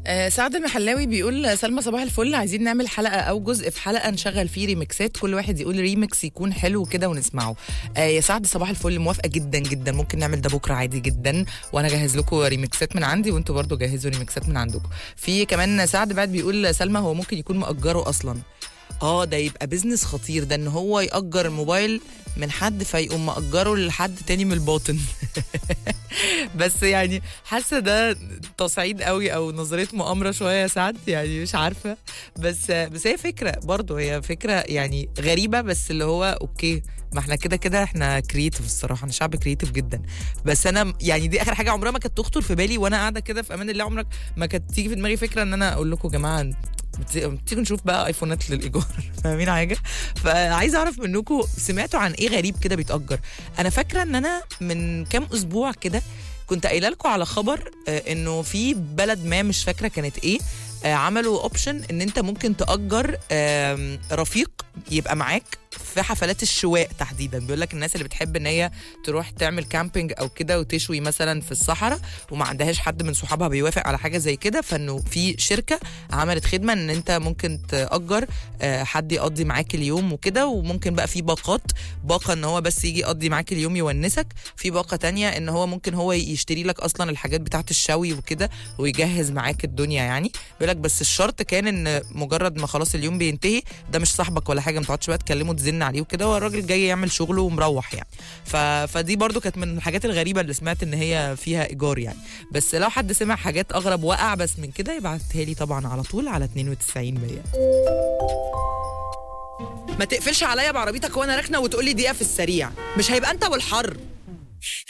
آه، سعد المحلاوي بيقول سلمى صباح الفل عايزين نعمل حلقه او جزء في حلقه نشغل فيه ريمكسات كل واحد يقول ريمكس يكون حلو كده ونسمعه آه يا سعد صباح الفل موافقه جدا جدا ممكن نعمل ده بكره عادي جدا وانا جهز لكم ريمكسات من عندي وانتوا برضو جهزوا ريمكسات من عندكم في كمان سعد بعد بيقول سلمى هو ممكن يكون مأجره اصلا اه ده يبقى بيزنس خطير ده ان هو يأجر الموبايل من حد فيقوم مأجره لحد تاني من الباطن بس يعني حاسه ده تصعيد قوي او نظريه مؤامره شويه يا سعد يعني مش عارفه بس بس هي فكره برضه هي فكره يعني غريبه بس اللي هو اوكي ما احنا كده كده احنا كرييتيف الصراحه انا شعب كرييتيف جدا بس انا يعني دي اخر حاجه عمرها ما كانت تخطر في بالي وانا قاعده كده في امان الله عمرك ما كانت تيجي في دماغي فكره ان انا اقول لكم يا جماعه تيجوا نشوف بقى ايفونات للايجار فاهمين حاجه فعايزه اعرف منكم سمعتوا عن ايه غريب كده بيتاجر انا فاكره ان انا من كام اسبوع كده كنت قايله لكم على خبر آه، انه في بلد ما مش فاكره كانت ايه آه، عملوا اوبشن ان انت ممكن تاجر آم، رفيق يبقى معاك في حفلات الشواء تحديدا بيقول لك الناس اللي بتحب ان هي تروح تعمل كامبينج او كده وتشوي مثلا في الصحراء وما عندهاش حد من صحابها بيوافق على حاجه زي كده فانه في شركه عملت خدمه ان انت ممكن تاجر آه، حد يقضي معاك اليوم وكده وممكن بقى في باقات باقه ان هو بس يجي يقضي معاك اليوم يونسك في باقه تانية ان هو ممكن هو يشتري لك اصلا الحاجات بتاعه الشوي وكده ويجهز معاك الدنيا يعني بيقول لك بس الشرط كان ان مجرد ما خلاص اليوم بينتهي ده مش صاحبك ولا حاجه ما تقعدش بقى تكلمه تزن عليه وكده هو الراجل جاي يعمل شغله ومروح يعني ف... فدي برضو كانت من الحاجات الغريبه اللي سمعت ان هي فيها ايجار يعني بس لو حد سمع حاجات اغرب وقع بس من كده يبعتها لي طبعا على طول على 92 100 ما تقفلش عليا بعربيتك وانا راكنه وتقولي دقيقه في السريع مش هيبقى انت والحر